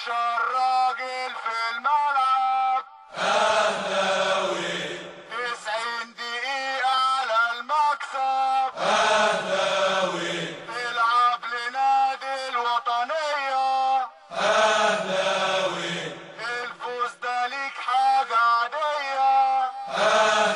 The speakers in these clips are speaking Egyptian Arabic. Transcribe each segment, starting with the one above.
11 راجل في الملعب اهلاوي 90 دقيقة على المكسب اهلاوي تلعب لنادي الوطنية اهلاوي الفوز ده ليك حاجة عادية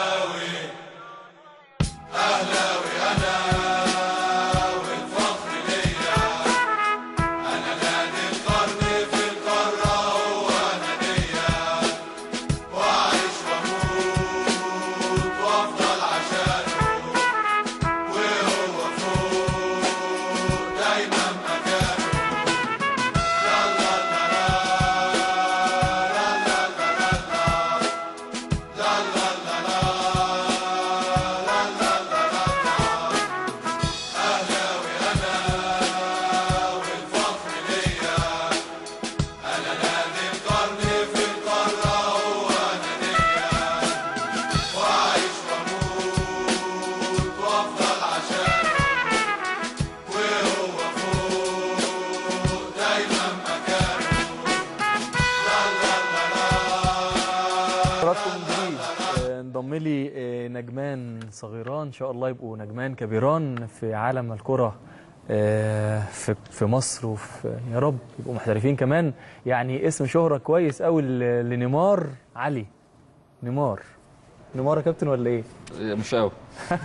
حضراتكم جديد آه، انضم لي آه، نجمان صغيران ان شاء الله يبقوا نجمان كبيران في عالم الكره آه، في في مصر وفي يا رب يبقوا محترفين كمان يعني اسم شهرة كويس قوي ل- لنيمار علي نيمار نيمار يا كابتن ولا ايه مش قوي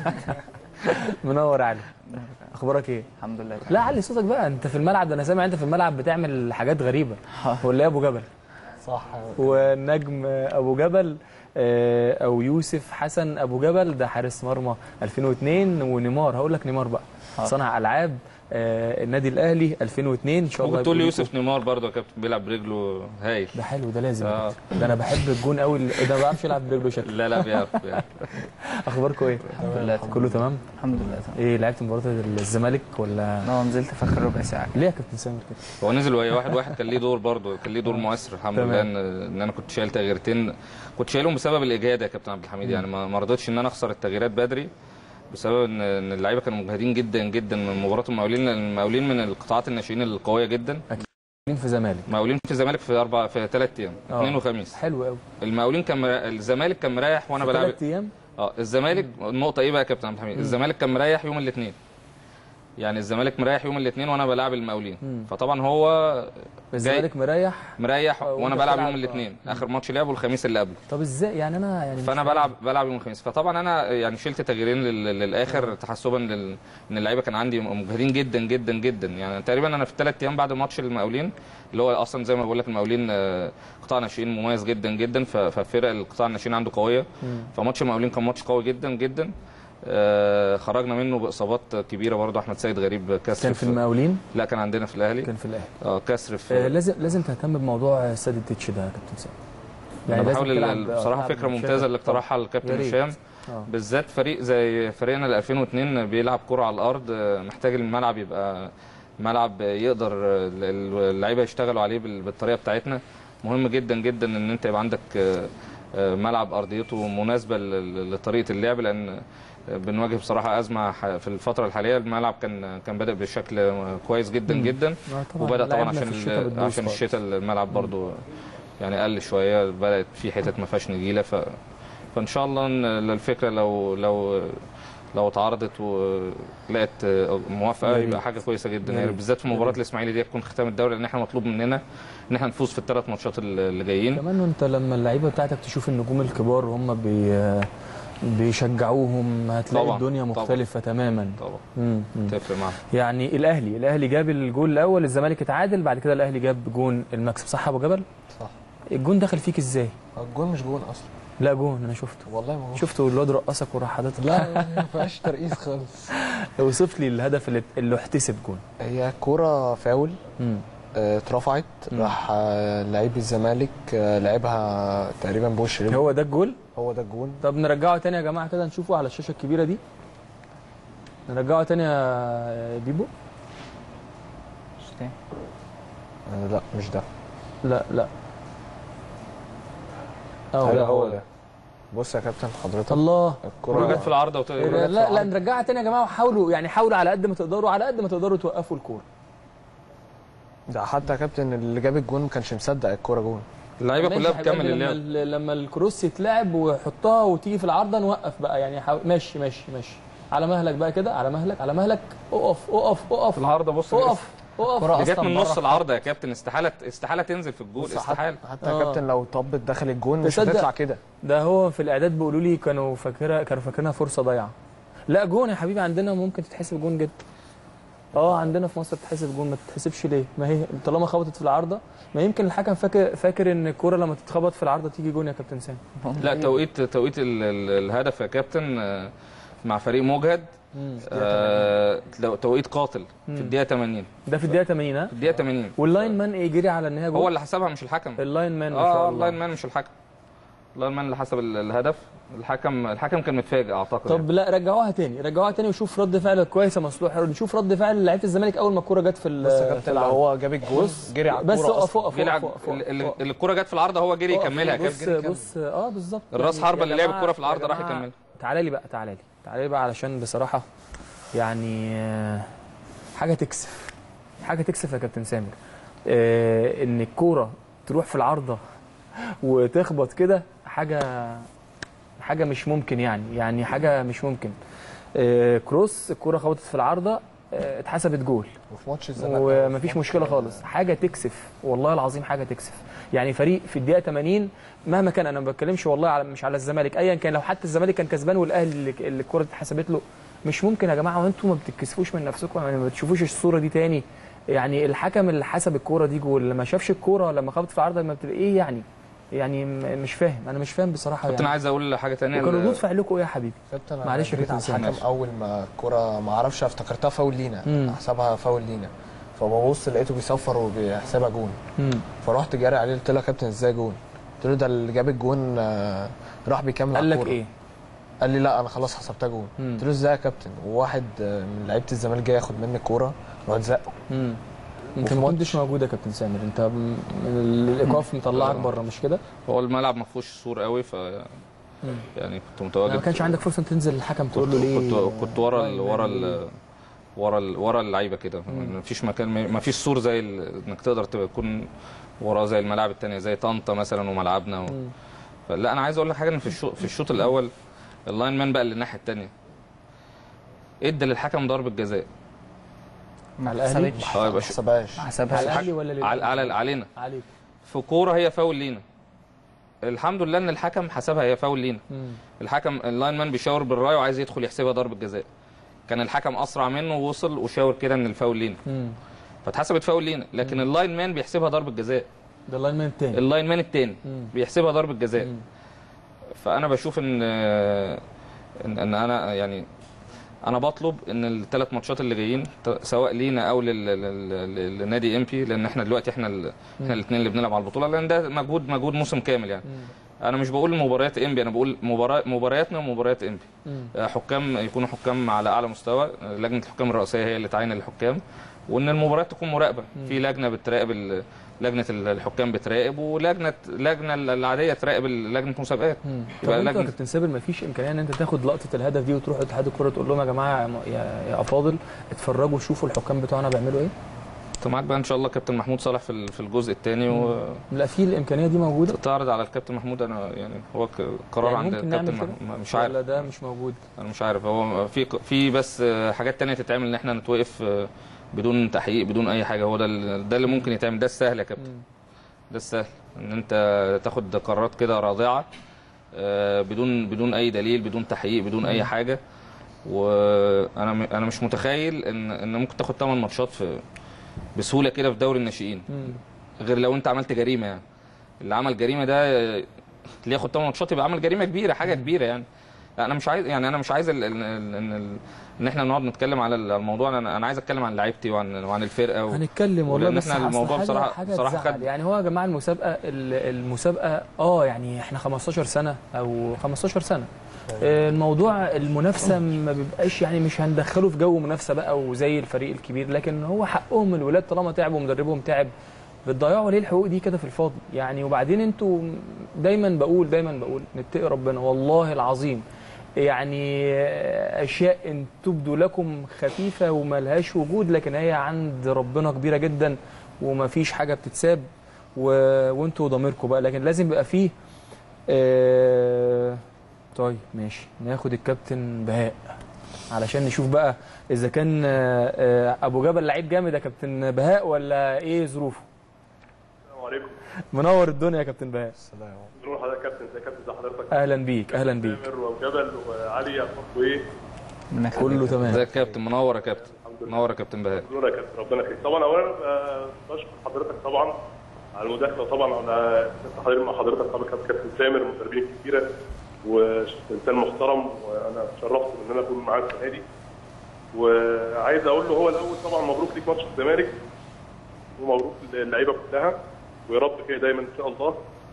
منور علي اخبارك ايه الحمد لله لا علي صوتك بقى انت في الملعب ده انا سامع انت في الملعب بتعمل حاجات غريبه ولا ايه ابو جبل صح والنجم ابو جبل آه، او يوسف حسن ابو جبل ده حارس مرمى 2002 ونيمار هقول لك نيمار بقى صانع العاب آه، النادي الاهلي 2002 ان شاء الله ممكن تقول لي يبقوا يوسف نيمار برضه يا كابتن بيلعب برجله هايل ده حلو ده لازم آه. ده انا بحب الجون قوي ال- ده ما بعرفش يلعب برجله شكل لا لا بيعرف بيعرف. اخباركم ايه الحمد لله كله تمام الحمد لله تمام ايه لعبت مباراه الزمالك ولا انا نزلت في اخر ربع ساعه ليه يا كابتن سامر كده هو نزل وهي واحد واحد كان ليه دور برضه كان ليه دور مؤثر الحمد تمام. لله ان ان انا كنت شايل تغييرتين كنت شايلهم بسبب الاجهاد يا كابتن عبد الحميد يعني ما ما رضيتش ان انا اخسر التغييرات بدري بسبب ان إن اللعيبه كانوا مجهدين جدا جدا من مباراه المقاولين لأن المقاولين من القطاعات الناشئين القويه جدا مين في زمالك المقاولين في الزمالك في اربع في ثلاث ايام آه. اثنين وخميس حلو قوي المقاولين كان مرا- الزمالك كان مريح وانا بلعب ثلاث ايام اه الزمالك النقطه ايه بقى يا كابتن عبد الحميد الزمالك كان مريح يوم الاثنين يعني الزمالك مريح يوم الاثنين وانا بلعب المقاولين مم. فطبعا هو الزمالك مريح مريح آه، وانا وأنت بلعب بتلعب، يوم آه. الاثنين اخر ماتش لعبه الخميس اللي قبله طب ازاي يعني انا يعني مش فانا فاهم. بلعب بلعب يوم الخميس فطبعا انا يعني شلت تغييرين لل- للاخر تحسبا لل... ان اللعيبه كان عندي مجهدين جدا جدا جدا يعني تقريبا انا في الثلاث ايام بعد ماتش المقاولين اللي هو اصلا زي ما بقول لك المقاولين آه، قطاع ناشئين مميز جدا جدا ف- ففرق القطاع الناشئين عنده قويه مم. فماتش المقاولين كان ماتش قوي جدا جدا آه، خرجنا منه باصابات كبيره برضه احمد سيد غريب كسر كان في المقاولين لا كان عندنا في الاهلي كان في الاهلي اه كسر آه في لازم لازم تهتم بموضوع ساد التتش ده يا كابتن سامر انا لازم بحاول تلعب- ال- آه، بصراحه تلعب فكره بشكل- ممتازه اللي اقترحها يا الكابتن ريت. هشام آه. بالذات فريق زي فريقنا ال 2002 بيلعب كرة على الارض آه، محتاج الملعب يبقى ملعب يقدر آه، ال- ال- اللعيبه يشتغلوا عليه بال- بالطريقه بتاعتنا مهم جدا جدا ان انت يبقى عندك آه، آه، ملعب ارضيته مناسبه ل- لطريقه اللعب لان آه، بنواجه بصراحه ازمه ح- في الفتره الحاليه الملعب كان كان بادئ بشكل آه، كويس جدا مم. جدا آه طبعا وبدا طبعا لعبنا عشان في الشتاء ال- بتدوس عشان خالص. الشتاء الملعب برضو يعني قل شويه بدات في حتت ما فيهاش نجيله ف فان شاء الله إن الفكره لو لو لو اتعرضت ولقت موافقه يا ريت. يبقى حاجه كويسه جدا يا يعني ريت. بالذات في يا مباراه ريت. الاسماعيلي دي تكون ختام الدوري لان احنا مطلوب مننا ان احنا نفوز في الثلاث ماتشات اللي جايين كمان انت لما اللعيبه بتاعتك تشوف النجوم الكبار وهم بي بيشجعوهم هتلاقي طبعاً، الدنيا طبعاً. مختلفه تماما طبعا مم. مم. تفرق معانا يعني الاهلي الاهلي جاب الجول الاول الزمالك اتعادل بعد كده الاهلي جاب جون المكسب صح يا ابو جبل صح الجون دخل فيك ازاي الجون مش جون اصلا لا جون انا شفته والله ما هو شفته الواد رقصك وراح حاطط لا ما فيهاش ترقيص خالص اوصف لي الهدف اللي اللي احتسب جون هي كوره فاول مم. آه، اترفعت مم. راح آه، لعيب الزمالك آه، لعبها تقريبا بوش رجله هو ده الجول هو ده الجون طب نرجعه تاني يا جماعه كده نشوفه على الشاشه الكبيره دي نرجعه تاني يا بيبو مش تاني. آه، لا مش ده لا لا اهو لا ده هو ده بص يا كابتن حضرتك الله الكرة جت في الكوره العارضه وت... إيه ده؟ لا لا نرجعها تاني يا جماعه وحاولوا يعني حاولوا على قد ما تقدروا على قد ما تقدروا توقفوا الكوره ده حتى يا كابتن اللي جاب الجون ما كانش مصدق الكوره جون اللعيبه ماشي كلها يا حبيبي بتكمل لما اللعب ال- لما الكروس يتلعب ويحطها وتيجي في العارضه نوقف بقى يعني حاول ماشي ماشي ماشي على مهلك بقى كده على مهلك على مهلك اقف اقف اقف العارضه بص اقف اقف كرة دي جت أصلاً من نص بره. العارضه يا كابتن استحاله استحاله تنزل في الجول بص استحاله حتى, حتى آه. يا كابتن لو طبت دخل الجون مش تصدق؟ هتطلع كده ده هو في الاعداد بيقولوا لي كانوا فاكرها كانوا فاكرينها فرصه ضايعه لا جون يا حبيبي عندنا ممكن تتحسب جون جدا اه عندنا في مصر تتحسب جون ما تتحسبش ليه ما هي طالما خبطت في العارضه ما يمكن الحكم فاكر فاكر ان الكوره لما تتخبط في العارضه تيجي جون يا كابتن سامي لا توقيت توقيت ال- ال- الهدف يا كابتن آه، مع فريق مجهد آه، لو- توقيت قاتل في الدقيقه 80 ده في الدقيقه 80 ها في الدقيقه 80 واللاين مان ايه جري على ان هي جول هو اللي حسبها مش الحكم اللاين مان ما شاء اه الله اللاين مان مش الحكم اللاين مان اللي حسب ال- الهدف الحكم الحكم كان متفاجئ اعتقد طب لا رجعوها تاني رجعوها تاني وشوف رد فعل كويس يا مصلوح نشوف رد فعل لعيبه الزمالك اول ما الكوره جت في ال- بس يا في كابتن لو العارضة. هو جاب الجون بص جري على بس الكوره اقف اصلا اقف جري اقف على- اقف ال- ال- اقف. اللي الكوره جت في العارضه هو جري اقف. يكملها يا بص كابتن بص اه بالظبط الراس يعني حربة يا اللي لعب جماعة- الكرة في يا العارضة راح جماعة يكملها. تعالى لي بقى تعالى لي تعالى لي بقى علشان بصراحه يعني آه، حاجه تكسف حاجه تكسف يا كابتن سامر آه، ان الكوره تروح في العارضه وتخبط كده حاجه حاجه مش ممكن يعني يعني حاجه مش ممكن آه، كروس الكوره خبطت في العارضه آه، اتحسبت جول وفي ماتش الزمالك ومفيش مشكله خالص حاجه تكسف والله العظيم حاجه تكسف يعني فريق في الدقيقه 80 مهما كان انا ما بتكلمش والله على مش على الزمالك ايا كان لو حتى الزمالك كان كسبان والاهلي اللي اللي الكره اتحسبت له مش ممكن يا جماعه وانتم ما بتتكسفوش من نفسكم يعني ما بتشوفوش الصوره دي تاني يعني الحكم اللي حسب الكوره دي جول لما شافش الكوره لما خبطت في العارضه لما بتبقى ايه يعني يعني م- مش فاهم انا مش فاهم بصراحه كنت انا يعني عايز اقول حاجه ثانيه وكان ردود فعلكم ايه يا حبيبي كابتن أنا معلش يا جريت على كابتن سامي. الحكم اول ما الكوره ما اعرفش افتكرتها فاول لينا مم. حسبها فاول لينا فببص لقيته بيصفر وبيحسبها جون مم. فرحت جاري عليه قلت له يا كابتن ازاي جون قلت له ده اللي جاب الجون آه، راح بيكمل قال على لك الكورة. ايه قال لي لا انا خلاص حسبتها جون مم. قلت له ازاي يا كابتن وواحد آه، من لعيبه الزمالك جاي ياخد مني الكوره رحت زقه مم. انت وفي ما ماتش- كنتش موجود يا كابتن سامر انت م- الايقاف مطلعك بره مش كده هو الملعب ما فيهوش سور قوي ف يعني كنت متواجد ما كانش عندك فرصه تنزل الحكم تقول له ليه كنت كنت ورا ال لاين ورا مان ليه؟ ال ورا ال ورا اللعيبه كده ما فيش مكان ما فيش سور زي ال- انك تقدر تكون وراه زي الملاعب التانية زي طنطا مثلا وملعبنا و... لا انا عايز اقول لك حاجه ان في الشوط في الشوط الاول اللاين مان بقى اللي الناحيه الثانيه ادى للحكم ضربه جزاء على الاهلي حسبتش اه يا ما باشا حسبهاش على حسبها الاهلي ولا ليه على على علينا عليك في كوره هي فاول لينا الحمد لله ان الحكم حسبها هي فاول لينا مم. الحكم اللاين مان بيشاور بالرايه وعايز يدخل يحسبها ضربه جزاء كان الحكم اسرع منه ووصل وشاور كده ان الفاول لينا مم. فاتحسبت فاول لينا لكن اللاين مان بيحسبها ضربه جزاء ده اللاين مان التاني اللاين مان التاني مم. بيحسبها ضربه جزاء مم. فانا بشوف ان ان, إن انا يعني انا بطلب ان الثلاث ماتشات اللي جايين ت- سواء لينا او لل- لل- لل- للنادي امبي لان احنا دلوقتي احنا ال- احنا الاثنين اللي بنلعب على البطوله لان ده مجهود مجهود موسم كامل يعني انا مش بقول مباريات امبي انا بقول مباراه مبارياتنا ومباريات امبي مم. آه، حكام يكونوا حكام على اعلى مستوى آه، لجنه الحكام الرئيسيه هي اللي تعين الحكام وان المباريات تكون مراقبه في لجنه بتراقب ال- لجنه الحكام بتراقب ولجنه لجنه العاديه تراقب لجنه مسابقات مم. طب يبقى انت يا لجنه كابتن سابر ما فيش امكانيه ان انت تاخد لقطه الهدف دي وتروح اتحاد الكوره تقول لهم يا جماعه يا م- يا, يا افاضل اتفرجوا شوفوا الحكام بتوعنا بيعملوا ايه انت معاك بقى ان شاء الله كابتن محمود صالح في ال- في الجزء الثاني لا في الامكانيه دي موجوده وتعرض على الكابتن محمود انا يعني هو ك- قرار يعني عند ممكن نعمل الكابتن كده مح- مش عارف ولا ده مش موجود انا مش عارف هو في في بس حاجات تانية تتعمل ان احنا نتوقف بدون تحقيق بدون اي حاجه هو ده ال- ده اللي ممكن يتعمل ده السهل يا كابتن مم. ده السهل ان انت تاخد قرارات كده راضعه آه، بدون بدون اي دليل بدون تحقيق بدون اي حاجه وانا م- انا مش متخيل ان ان ممكن تاخد 8 ماتشات في بسهوله كده في دوري الناشئين مم. غير لو انت عملت جريمه يعني اللي عمل جريمه ده اللي ياخد 8 ماتشات يبقى عمل جريمه كبيره حاجه كبيره يعني لا انا مش عايز يعني انا مش عايز ال- ال- ال- ان ال- ان احنا نقعد نتكلم على الموضوع انا انا عايز اتكلم عن لعيبتي وعن وعن الفرقه و... هنتكلم والله ولأن بس احنا أصل الموضوع حاجة بصراحة- حاجة بصراحة تزعل. خد- يعني هو يا جماعه المسابقه ال- المسابقه اه يعني احنا 15 سنه او 15 سنه آه، الموضوع المنافسه ما بيبقاش يعني مش هندخله في جو منافسه بقى وزي الفريق الكبير لكن هو حقهم الولاد طالما تعبوا ومدربهم تعب بتضيعوا ليه الحقوق دي كده في الفاضي يعني وبعدين انتوا دايما بقول دايما بقول نتقي ربنا والله العظيم يعني اشياء ان تبدو لكم خفيفه وملهاش وجود لكن هي عند ربنا كبيره جدا ومفيش حاجه بتتساب و... وانتوا ضميركم بقى لكن لازم يبقى فيه آه... طيب ماشي ناخد الكابتن بهاء علشان نشوف بقى اذا كان آه، آه، ابو جبل لعيب جامد يا كابتن بهاء ولا ايه ظروفه السلام عليكم منور الدنيا يا كابتن بهاء نروح حضرتك كابتن ازي كابتن ازي حضرتك اهلا بيك اهلا بيك تامر وجبل وعلي اخباركم ايه؟ منك كله تمام ازيك يا كابتن منور يا كابتن منور يا كابتن بهاء نورك يا كابتن ربنا يخليك طبعا اولا آه، بشكر حضرتك طبعا على المداخله طبعا على التحضير مع حضرتك طبعا كابتن كابتن تامر المدربين الكبيره وانسان محترم وانا اتشرفت ان انا اكون معاه السنه دي وعايز اقول له هو الاول طبعا مبروك ليك ماتش الزمالك ومبروك للعيبه كلها ويا رب كده دايما ان شاء الله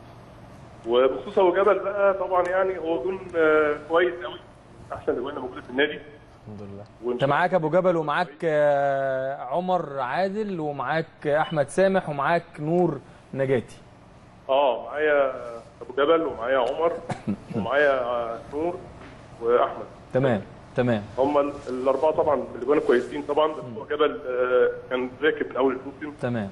وبخصوص ابو جبل بقى طبعا يعني هو جون آه، كويس قوي احسن اجوان موجوده في النادي الحمد لله وان انت معاك ابو جبل ومعاك آه، عمر عادل ومعاك احمد سامح ومعاك نور نجاتي اه معايا ابو جبل ومعايا عمر ومعايا نور واحمد تمام تمام هم ال- الاربعه طبعا اللي كانوا كويسين طبعا بس هو جبل آه، كان راكب من اول الموسم تمام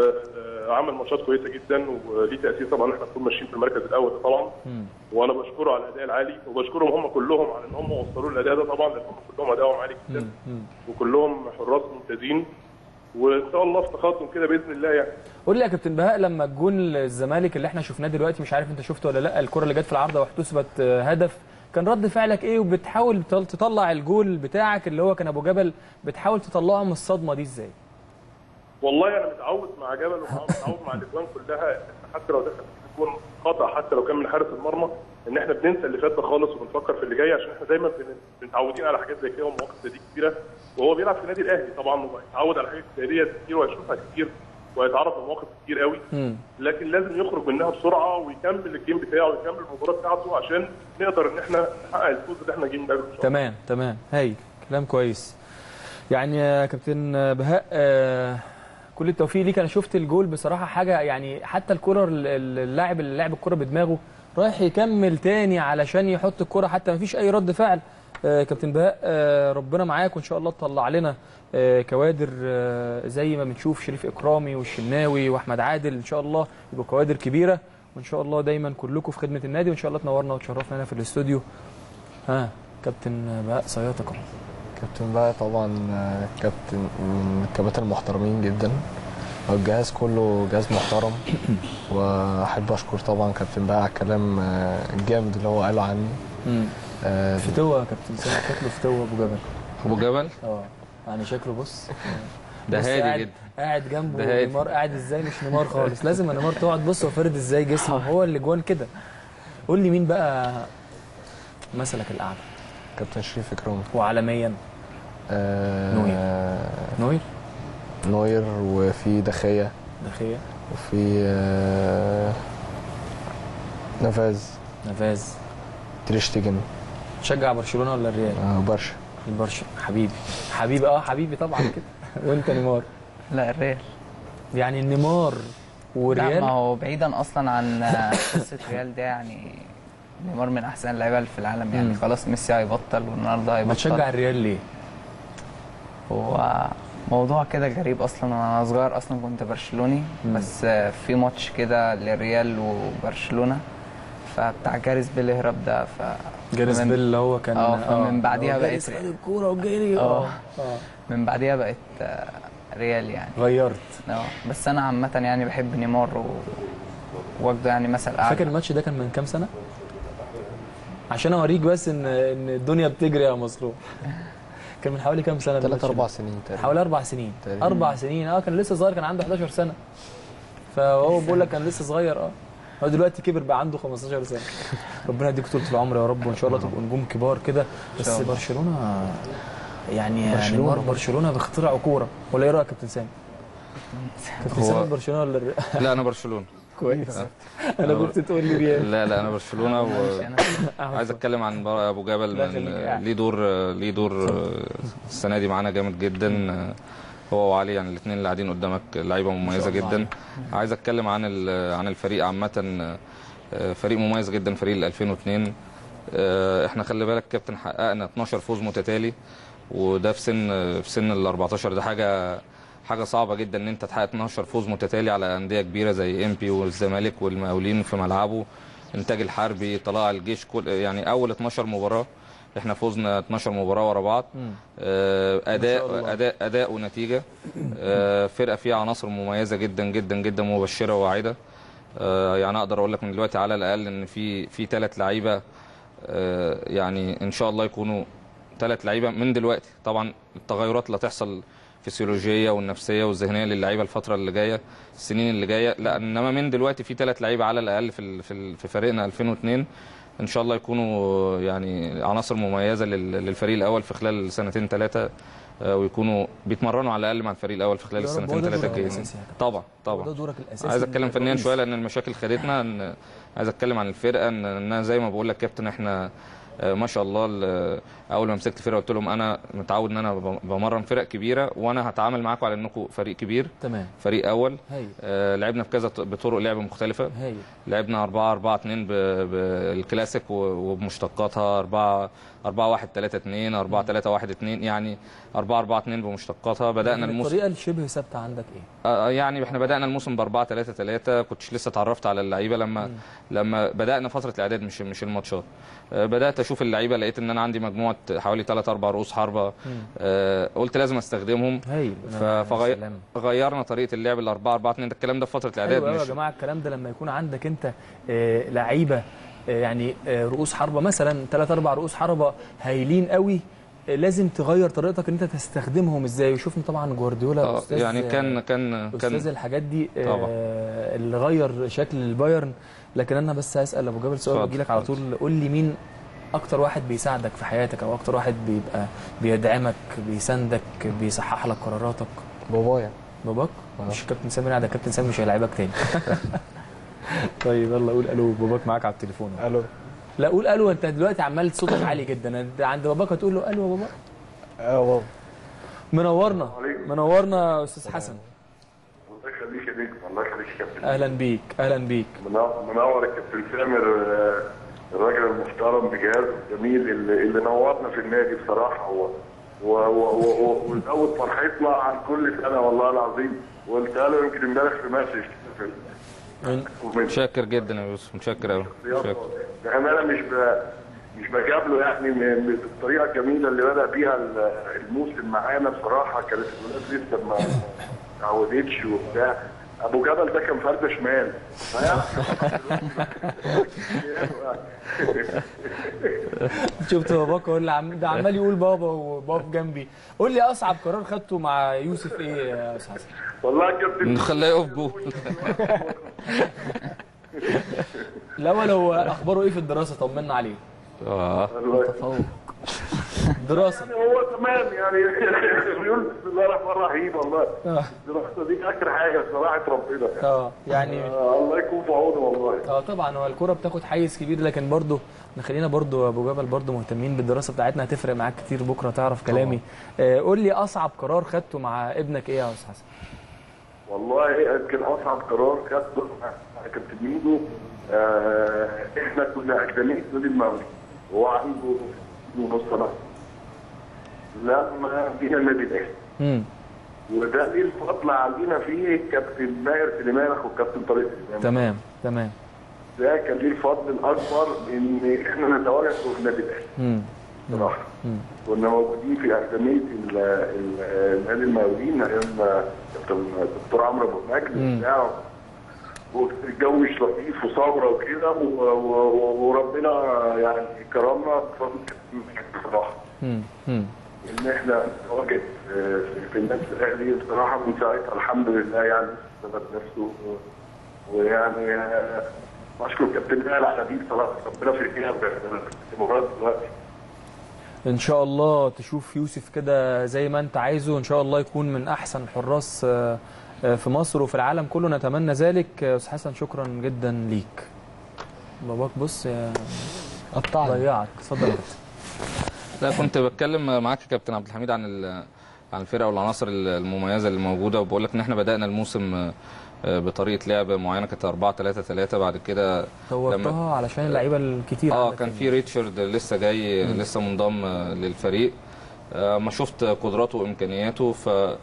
وعمل ماتشات كويسه جدا وليه تاثير طبعا احنا نكون ماشيين في المركز الاول ده طبعا مم. وانا بشكره على الاداء العالي وبشكرهم هم كلهم على ان هم وصلوا الاداء ده طبعا لان هم كلهم ادائهم عالي جدا مم. مم. وكلهم حراس ممتازين وان شاء الله في تقدم كده باذن الله يعني قول لي يا كابتن بهاء لما الجون الزمالك اللي احنا شفناه دلوقتي مش عارف انت شفته ولا لا الكره اللي جت في العارضه واحتسبت آه، هدف كان رد فعلك ايه وبتحاول تطل- تطلع الجول بتاعك اللي هو كان ابو جبل بتحاول تطلعه من الصدمه دي ازاي والله انا متعود مع جبل ومتعود مع الاجوان كلها إن حتى لو دخل جون خطا حتى لو كان من حارس المرمى ان احنا بننسى اللي فات ده خالص وبنفكر في اللي جاي عشان احنا دايما بن- متعودين على حاجات زي كده ومواقف زي دي كتيره وهو بيلعب في النادي الاهلي طبعا ومتعود على حاجات زي دي كتير وهيشوفها كتير وهيتعرض لمواقف كتير قوي مم. لكن لازم يخرج منها بسرعه ويكمل الجيم بتاعه ويكمل المباراه بتاعته عشان نقدر ان احنا نحقق الفوز اللي احنا جايين نجيبه ان شاء الله تمام تمام هايل كلام كويس يعني يا كابتن بهاء آه، كل التوفيق ليك انا شفت الجول بصراحه حاجه يعني حتى الكره ال- ال- اللاعب اللي لعب الكره بدماغه رايح يكمل تاني علشان يحط الكره حتى ما فيش اي رد فعل آه، كابتن بهاء آه، ربنا معاك وان شاء الله تطلع لنا آه، كوادر آه، زي ما بنشوف شريف اكرامي والشناوي واحمد عادل ان شاء الله يبقوا كوادر كبيره وان شاء الله دايما كلكم في خدمه النادي وان شاء الله تنورنا وتشرفنا هنا في الاستوديو ها كابتن بهاء صياطك اهو كابتن بقى طبعا آه، كابتن من الكباتن المحترمين جدا والجهاز كله جهاز محترم واحب اشكر طبعا كابتن بقى على الكلام آه، الجامد اللي هو قاله عني آه، فتوه يا كابتن سامح شكله فتوه ابو جبل ابو جبل اه يعني شكله بص ده بص هادي قاعد- جدا قاعد جنبه ده هادي. نيمار قاعد ازاي مش نيمار خالص لازم يا نيمار تقعد بص هو فارد ازاي جسمه هو اللي جوان كده قول لي مين بقى مثلك الاعلى كابتن شريف اكرامي وعالميا آه، نوير. نوير نوير وفي دخية دخيه وفي آه، نفاز نفاز تريشتيجن تشجع برشلونه ولا الريال آه، برشا البرشا حبيبي حبيبي اه حبيبي طبعا كده وانت نيمار لا الريال يعني نيمار لا وريال ما هو بعيدا اصلا عن قصه ريال ده يعني نيمار من احسن اللعيبه اللي في العالم يعني مم. خلاص ميسي هيبطل والنهارده ما هيبطل تشجع الريال ليه؟ هو موضوع كده غريب اصلا وانا صغير اصلا كنت برشلوني مم. بس في ماتش كده للريال وبرشلونه فبتاع جاريس بيل هرب ده ف جاريس من- بيل اللي هو كان اه، فمن بعديها هو بقيت جاريس ريال. خد الكوره وجري اه. اه من بعديها بقت آه، ريال يعني غيرت اه بس انا عامه يعني بحب نيمار و... واخده يعني مثل اعلى فاكر الماتش ده كان من كام سنه؟ عشان اوريك بس ان ان الدنيا بتجري يا مصروف كان من حوالي كام سنه ثلاث الماتش اربع ده؟ سنين تقريبا حوالي اربع سنين تقريبا. اربع سنين اه كان لسه صغير كان عنده 11 سنه فهو بقول لك كان لسه صغير اه هو دلوقتي كبر بقى عنده 15 سنه ربنا يديك طول العمر يا رب وان شاء الله تبقوا نجوم كبار كده بس شاء الله. برشلونه يعني برشلونة نيمار برضه. برشلونه بيخترعوا كوره ولا ايه رايك يا كابتن سامي؟ كابتن هو- سامي برشلونه ولا الريال؟ لا انا برشلونه كويس انا كنت تقول لي ريال لا لا انا برشلونه ماشي، و... انا عايز اتكلم عن بر- ابو جبل لا من خليك قاعد. ليه دور ليه دور السنه دي معانا جامد جدا هو وعلي يعني الاثنين اللي قاعدين قدامك لعيبه مميزه الله جدا عايز اتكلم عن ال- عن الفريق عامه فريق مميز جدا فريق ال 2002 احنا خلي بالك كابتن حققنا 12 فوز متتالي وده في سن في سن ال 14 ده حاجه حاجه صعبه جدا ان انت تحقق 12 فوز متتالي على انديه كبيره زي ام بي والزمالك والمقاولين في ملعبه انتاج الحربي طلائع الجيش كل يعني اول 12 مباراه احنا فوزنا 12 مباراه ورا بعض آه، شاء الله. اداء اداء اداء ونتيجه آه، فرقه فيها عناصر مميزه جدا جدا جدا مبشره وواعده آه، يعني اقدر اقول لك من دلوقتي على الاقل ان في في ثلاث لعيبه آه، يعني ان شاء الله يكونوا ثلاث لعيبه من دلوقتي طبعا التغيرات اللي هتحصل الفسيولوجيه والنفسيه والذهنيه للعيبه الفتره اللي جايه السنين اللي جايه لا انما من دلوقتي في ثلاث لعيبه على الاقل في ال- في ال- في فريقنا 2002 ان شاء الله يكونوا يعني عناصر مميزه لل- للفريق الاول في خلال سنتين ثلاثه ويكونوا بيتمرنوا على الاقل مع الفريق الاول في خلال يا رب، السنتين هو ده ثلاثه دورك الجايين الأساسي يا كابتن. طبعا طبعا ده دورك الاساسي عايز إنك اتكلم تبقى فنيا رئيس. شويه لان المشاكل خدتنا ان عايز اتكلم عن الفرقه ان ان أنا زي ما بقول لك كابتن احنا آه، ما شاء الله ال- اول ما مسكت فرقه قلت لهم انا متعود ان انا ب- بمرن فرق كبيره وانا هتعامل معاكم على انكم فريق كبير تمام فريق اول هايل آه، لعبنا بكذا ط- بطرق لعب مختلفه هايل لعبنا 4 4 2 بالكلاسيك و- وبمشتقاتها 4 4 1 3 2 4 3 1 2 يعني 4 4 2 بمشتقاتها بدانا الموسم الطريقه الشبه ثابته عندك ايه؟ آه، يعني احنا بدانا الموسم ب 4 3 3 كنتش لسه اتعرفت على اللعيبه لما لما بدانا فتره الاعداد مش مش الماتشات آه، بدات اشوف اللعيبه لقيت ان انا عندي مجموعه حوالي 3 4 رؤوس حربه آه، قلت لازم استخدمهم هايل ف- فغي- سلام. غيرنا طريقه اللعب ال 4 4 2 ده الكلام ده في فتره الاعداد ايوه أيوة يا مش جماعه الكلام ده لما يكون عندك انت آه، لعيبه آه، يعني آه، رؤوس حربه مثلا ثلاث اربع رؤوس حربه هايلين قوي آه، لازم تغير طريقتك ان انت تستخدمهم ازاي وشوفنا طبعا جوارديولا آه، استاذ يعني كان كان استاذ كان الحاجات دي آه، طبعا. اللي غير شكل البايرن لكن انا بس هسال ابو جبل سؤال اتفضل، بيجي لك على طول قول لي مين اكتر واحد بيساعدك في حياتك او اكتر واحد بيبقى بيدعمك بيساندك بيصحح لك قراراتك بابايا باباك آه. مش كابتن سامي لا ده كابتن سامي مش هيلاعبك تاني طيب يلا قول الو باباك معاك على التليفون الو لا قول الو انت دلوقتي عمال صوتك عالي جدا انت عند باباك هتقول له الو يا بابا اه بابا منورنا منورنا يا استاذ حسن الله يخليك يا نجم الله يخليك يا كابتن اهلا بيك اهلا بيك منور منور يا كابتن سامر آه، الراجل المحترم بجهاز جميل اللي, اللي نورنا في النادي بصراحه هو و- و- و- و- وزود فرحتنا عن كل سنه والله العظيم وقلتها له يمكن امبارح في مسج في من- ومن متشكر جدا يا يوسف متشكر قوي متشكر بأمانة مش ب... مش بجابله يعني من من الطريقة الجميلة اللي بدأ بيها ال- الموسم معانا بصراحة كانت الولاد لسه ما تعودتش وبتاع أبو جبل ده كان فردة شمال شفت باباك هو اللي عم... ده عمال يقول بابا وبابا جنبي قول لي اصعب قرار خدته مع يوسف ايه يا استاذ حسن والله يا كابتن نخليه يقف جول الاول هو اخباره ايه في الدراسه طمنا عليه اه والله. دراسه يعني هو تمام يعني بيقول بسم الله الرحمن الرحيم والله اه الدراسة دي آخر حاجة بصراحة ربنا اه يعني آه، الله يكون في عونه والله اه طبعا هو الكوره بتاخد حيز كبير لكن برضه خلينا برضه يا ابو جبل برضه مهتمين بالدراسه بتاعتنا هتفرق معاك كتير بكره تعرف كلامي آه قول لي اصعب قرار خدته مع ابنك ايه يا استاذ حسن والله يمكن اصعب قرار خدته مع كابتن ميدو آه احنا كنا اكاديميه نادي المقاولين وهو عنده ونص سنه لما جينا النادي الاهلي امم وده ليه الفضل علينا فيه كابتن ماهر سليمان اخو الكابتن طارق سليمان تمام تمام ده كان ليه الفضل الاكبر ان احنا نتواجد في النادي الاهلي امم بصراحه كنا موجودين في اكاديميه ال- ال- نادي المقاولين ايام كابتن دكتور عمرو ابو مجد مم. وبتاع والجو مش لطيف وصبره وكده و- و- و- وربنا يعني كرمنا بفضل كابتن مجد بصراحه امم امم ان احنا نتواجد في في النادي الاهلي بصراحه من ساعتها الحمد لله يعني ثبت نفسه و- ويعني آه، بشكر كابتن ماهر على دي بصراحه ربنا في الجهه المباراه دلوقتي ان شاء الله تشوف يوسف كده زي ما انت عايزه ان شاء الله يكون من احسن حراس آه، آه، في مصر وفي العالم كله نتمنى ذلك آه، استاذ حسن شكرا جدا ليك باباك بص يا قطعني ضيعك اتفضل يا كابتن. لا كنت بتكلم معاك يا كابتن عبد الحميد عن ال- عن الفرقه والعناصر المميزه اللي موجوده وبقول لك ان احنا بدانا الموسم آه، بطريقه لعب معينه كانت 4 3 3 بعد كده طورتها علشان اللعيبه الكتير اه عندك كان يعني. في ريتشارد لسه جاي لسه منضم آه، للفريق آه، ما شفت قدراته وامكانياته ف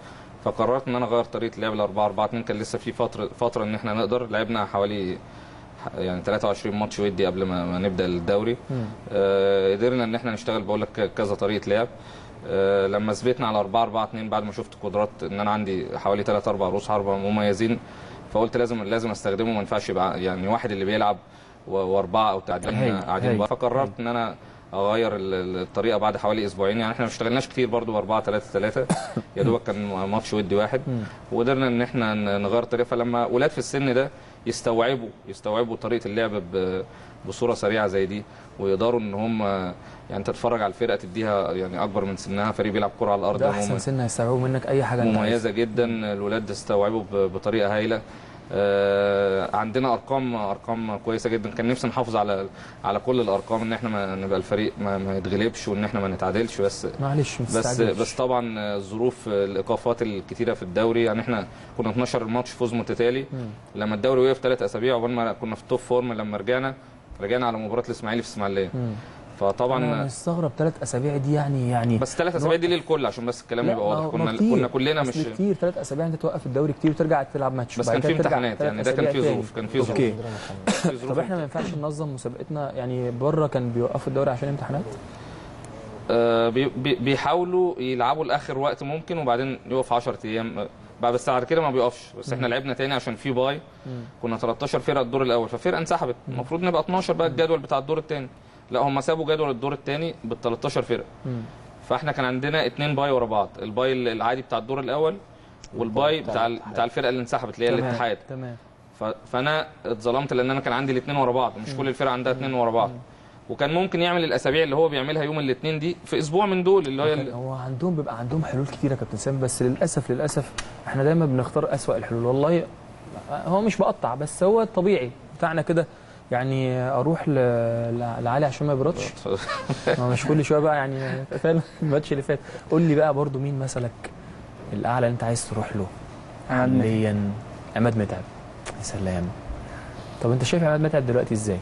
فقررت ان انا اغير طريقه اللعب ل 4 4 2 كان لسه في فتره فتره ان احنا نقدر لعبنا حوالي يعني 23 ماتش ودي قبل ما, ما نبدا الدوري آه قدرنا ان احنا نشتغل بقول لك كذا طريقه لعب آه لما ثبتنا على 4 4 2 بعد ما شفت قدرات ان انا عندي حوالي 3 4 رؤوس حربه مميزين فقلت لازم لازم استخدمه ما ينفعش يبقى يعني واحد اللي بيلعب و- واربعه او هايل، قاعدين قاعدين هايل. بره. فقررت ان انا اغير ال- ال- الطريقه بعد حوالي اسبوعين يعني احنا ما اشتغلناش كتير برضو ب 4 3 3 يا دوبك كان ماتش ودي واحد وقدرنا ان احنا ن- نغير الطريقه فلما ولاد في السن ده يستوعبوا يستوعبوا طريقه اللعب ب- بصوره سريعه زي دي ويقدروا ان هم يعني انت تتفرج على الفرقه تديها يعني اكبر من سنها فريق بيلعب كره على الارض ده هم- احسن سنه هيستوعبوا منك اي حاجه انت عايزها. مميزه جدا الولاد استوعبوا ب- بطريقه هايله آه، عندنا ارقام ارقام كويسه جدا كان نفسي نحافظ على على كل الارقام ان احنا ما نبقى الفريق ما, ما يتغلبش وان احنا ما نتعادلش بس معلش ما بس تستعجلش. بس طبعا آه، ظروف آه، الايقافات الكتيره في الدوري يعني احنا كنا 12 ماتش فوز متتالي لما الدوري وقف ثلاث اسابيع عقبال ما كنا في توب فورم لما رجعنا رجعنا على مباراه الاسماعيلي في اسماعيليه انا فطبعا مستغرب ثلاث اسابيع دي يعني يعني بس ثلاث اسابيع دي للكل عشان بس الكلام لا، يبقى ما واضح هو- كنا ما كتير. كنا كلنا أصل مش كتير ثلاث اسابيع انت توقف الدوري كتير وترجع تلعب ماتش بس وبعد كان كده في ترجع امتحانات تلات يعني ده كان أسابيع في تاني. ظروف كان في ظروف اوكي في ظروف طب احنا ما ينفعش ننظم مسابقتنا يعني بره كان بيوقفوا الدوري عشان امتحانات آه، بي- بي- بيحاولوا يلعبوا لاخر وقت ممكن وبعدين يقف 10 ايام آه، بعد بس بعد كده ما بيقفش بس احنا لعبنا تاني عشان في باي كنا 13 فرقه الدور الاول ففرقه انسحبت المفروض نبقى 12 بقى الجدول بتاع الدور الثاني لا هم سابوا جدول الدور الثاني بال 13 فرقه فاحنا كان عندنا اتنين باي ورا بعض الباي العادي بتاع الدور الاول والباي بتاع ال- بتاع الفرقه اللي انسحبت اللي هي تمام، الاتحاد تمام ف- فانا اتظلمت لان انا كان عندي الاثنين ورا بعض مش كل الفرق عندها اثنين ورا بعض وكان ممكن يعمل الاسابيع اللي هو بيعملها يوم الاثنين دي في اسبوع من دول اللي هي ال- هو عندهم بيبقى عندهم حلول كتيره يا كابتن سامي بس للاسف للاسف احنا دايما بنختار اسوأ الحلول والله هو مش بقطع بس هو الطبيعي بتاعنا كده يعني اروح ل- ل- لعلي عشان ما يبردش ما مش كل شويه بقى يعني فاهم الماتش اللي فات قول لي بقى برضو مين مثلك الاعلى اللي انت عايز تروح له عماد متعب. حاليا عماد متعب يا سلام طب انت شايف عماد متعب دلوقتي ازاي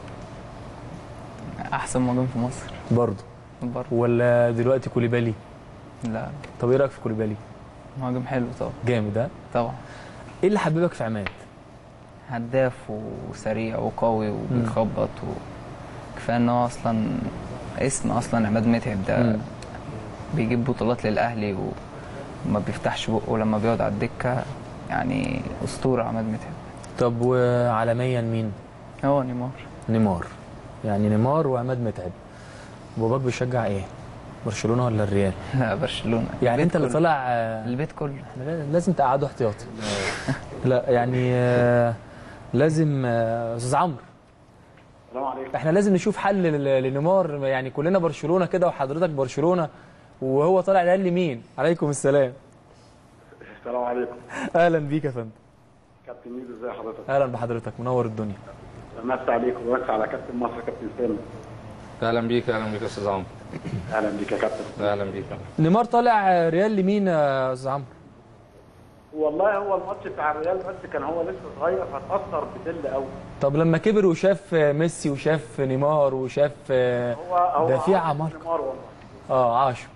احسن مهاجم في مصر برضه برضه ولا دلوقتي كوليبالي لا طب ايه رايك في كوليبالي مهاجم حلو طبعا جامد ها طبعا ايه اللي حببك في عماد هداف وسريع وقوي وبيخبط وكفايه ان هو اصلا اسم اصلا عماد متعب ده مم. بيجيب بطولات للاهلي وما بيفتحش بقه لما بيقعد على الدكه يعني اسطوره عماد متعب طب وعالميا مين هو نيمار نيمار يعني نيمار وعماد متعب باباك بيشجع ايه برشلونه ولا الريال لا برشلونه يعني البيت انت اللي كله. طالع آه، البيت كله احنا لازم تقعدوا احتياطي لا يعني آه، لازم آه، استاذ عمرو السلام عليكم احنا لازم نشوف حل لل- لنيمار يعني كلنا برشلونه كده وحضرتك برشلونه وهو طالع الريال لمين عليكم السلام السلام عليكم اهلا بيك يا فندم كابتن ميدو ازي حضرتك اهلا بحضرتك منور الدنيا مسا عليكم ومسا على كابتن مصر كابتن سامي اهلا بيك اهلا بيك يا استاذ عمرو اهلا بيك يا كابتن اهلا بيك نيمار طالع آه، ريال لمين يا استاذ عمرو والله هو الماتش بتاع الريال بس كان هو لسه صغير فتاثر بدل قوي طب لما كبر وشاف آه، ميسي وشاف نيمار وشاف آه، هو هو ده في عاشق عمالقه نيمار والله اه عاشق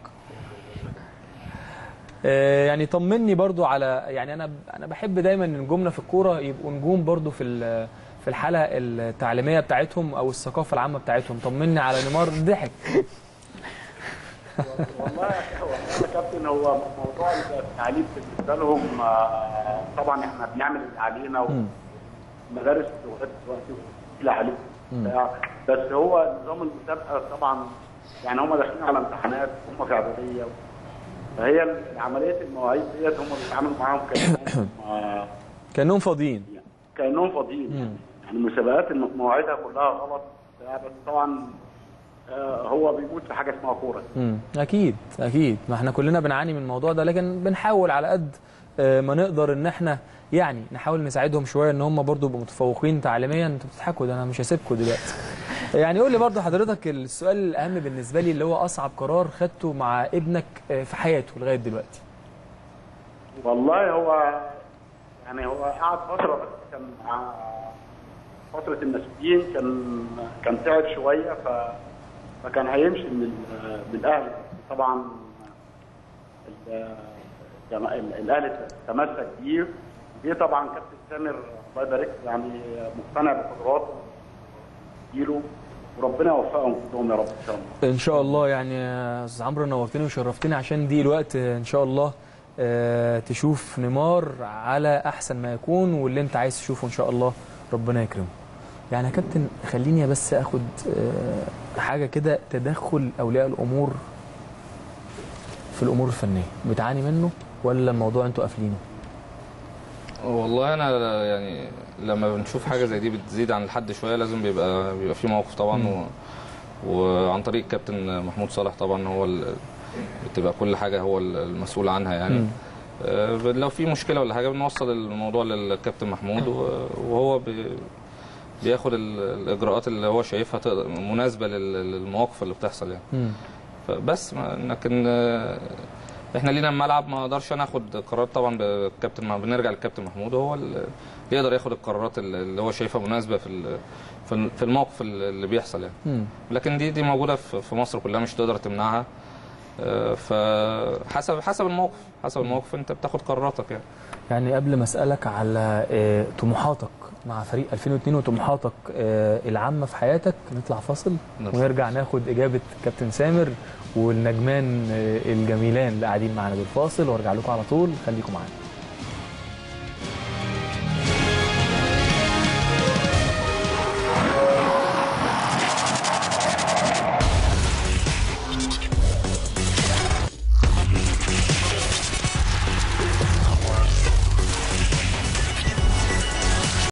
آه، يعني طمني برضو على يعني انا انا بحب دايما ان نجومنا في الكوره يبقوا نجوم برضو في ال- في الحاله التعليميه بتاعتهم او الثقافه العامه بتاعتهم طمني على نيمار ضحك والله يا والله يا كابتن هو موضوع التعليم بالنسبه لهم آه، طبعا احنا بنعمل اللي علينا ومدارس لغات دلوقتي اللي عليهم بتاع. بس هو نظام المسابقه طبعا يعني هم داخلين على امتحانات هم في اعداديه فهي عمليه المواعيد ديت هم بيتعاملوا معاهم كانهم آه، كانهم فاضيين كانهم فاضيين يعني. يعني المسابقات الم- مواعيدها كلها غلط بتاع. بس طبعا آه، هو بيموت في حاجه اسمها كوره امم اكيد اكيد ما احنا كلنا بنعاني من الموضوع ده لكن بنحاول على قد آه، ما نقدر ان احنا يعني نحاول نساعدهم شويه ان هم برضو يبقوا متفوقين تعليميا انتوا بتضحكوا ده انا مش هسيبكم دلوقتي يعني قول لي برضو حضرتك السؤال الاهم بالنسبه لي اللي هو اصعب قرار خدته مع ابنك آه، في حياته لغايه دلوقتي والله هو يعني هو قعد فتره بس كان مع فتره المسؤولين كان كان تعب شويه ف فكان هيمشي من ال- من الاهلي طبعا ال- جما- ال- الاهلي تمسك بيه دي طبعا كابتن سامر الله يبارك له، يعني مقتنع بقدراته جيله وربنا يوفقهم كلهم يا رب ان شاء الله ان شاء الله يعني يا استاذ عمرو نورتني وشرفتني عشان دي الوقت ان شاء الله آه، تشوف نيمار على احسن ما يكون واللي انت عايز تشوفه ان شاء الله ربنا يكرمه يعني يا كابتن خليني بس اخد آه، حاجه كده تدخل اولياء الامور في الامور الفنيه بتعاني منه ولا الموضوع انتوا قافلينه والله انا يعني لما بنشوف حاجه زي دي بتزيد عن الحد شويه لازم بيبقى بيبقى في موقف طبعا و... وعن طريق الكابتن محمود صالح طبعا هو ال... بتبقى كل حاجه هو المسؤول عنها يعني مم. آه، لو في مشكله ولا حاجه بنوصل الموضوع للكابتن محمود و- وهو بي... بياخد ال- الاجراءات اللي هو شايفها تقدر مناسبه لل- للمواقف اللي بتحصل يعني مم. فبس ما- لكن آه، احنا لينا الملعب ما اقدرش انا اخد قرارات طبعا بالكابتن مح- بنرجع للكابتن محمود هو اللي يقدر ياخد القرارات اللي اللي هو شايفها مناسبه في ال- في ال- في الموقف اللي اللي بيحصل يعني مم. لكن دي دي موجوده في في مصر كلها مش تقدر تمنعها آه، فحسب حسب الموقف حسب الموقف انت بتاخد قراراتك يعني يعني قبل ما اسالك على آه، طموحاتك مع فريق 2002 وطموحاتك آه، العامه في حياتك نطلع فاصل نطلع. ونرجع ناخد اجابه كابتن سامر والنجمان آه، الجميلان اللي قاعدين معانا دول فاصل وارجع لكم على طول خليكم معانا